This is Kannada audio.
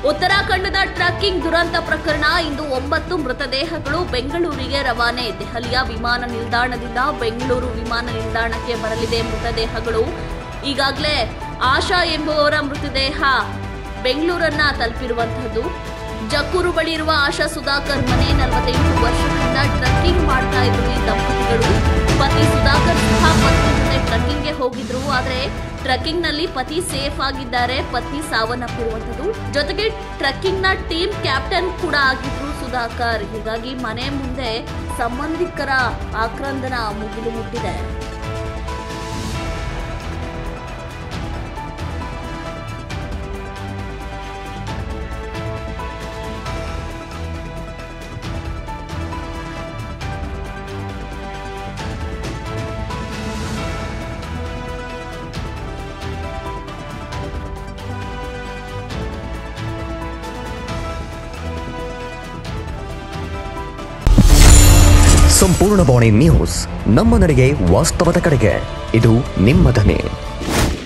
ಉತ್ತರಾಖಂಡದ ಟ್ರಕ್ಕಿಂಗ್ ದುರಂತ ಪ್ರಕರಣ ಇಂದು ಒಂಬತ್ತು ಮೃತದೇಹಗಳು ಬೆಂಗಳೂರಿಗೆ ರವಾನೆ ದೆಹಲಿಯ ವಿಮಾನ ನಿಲ್ದಾಣದಿಂದ ಬೆಂಗಳೂರು ವಿಮಾನ ನಿಲ್ದಾಣಕ್ಕೆ ಬರಲಿದೆ ಮೃತದೇಹಗಳು ಈಗಾಗಲೇ ಆಶಾ ಎಂಬುವವರ ಮೃತದೇಹ ಬೆಂಗಳೂರನ್ನ ತಲುಪಿರುವಂತಹದ್ದು ಜಕ್ಕೂರು ಬಳಿ ಇರುವ ಆಶಾ ಸುಧಾಕರ್ ಮನೆ ನಲವತ್ತೆಂಟು ವರ್ಷಗಳಿಂದ ಟ್ರಕ್ಕಿಂಗ್ ಮಾಡ್ತಾ ಇದ್ರು ಈ ದಂಪತಿಗಳು ಪತಿ ಸುಧಾಕರ್ ಸಹ ಪತ್ನಿ ಜೊತೆ ಟ್ರಕ್ಕಿಂಗ್ಗೆ ಹೋಗಿದ್ರು ಆದ್ರೆ ಟ್ರಕ್ಕಿಂಗ್ ನಲ್ಲಿ ಪತಿ ಸೇಫ್ ಆಗಿದ್ದಾರೆ ಪತ್ನಿ ಸಾವನ್ನಪ್ಪಿರುವಂತದ್ದು ಜೊತೆಗೆ ಟ್ರಕ್ಕಿಂಗ್ ನ ಟೀಮ್ ಕ್ಯಾಪ್ಟನ್ ಕೂಡ ಆಗಿದ್ರು ಸುಧಾಕರ್ ಹೀಗಾಗಿ ಮನೆ ಮುಂದೆ ಸಂಬಂಧಿಕರ ಆಕ್ರಂದನ ಮುಗಿಲು ಮುಟ್ಟಿದೆ ಸಂಪೂರ್ಣ ಬಾಣಿ ನ್ಯೂಸ್ ನಮ್ಮ ನಡೆಗೆ ವಾಸ್ತವದ ಕಡೆಗೆ ಇದು ನಿಮ್ಮ ಧ್ವನಿ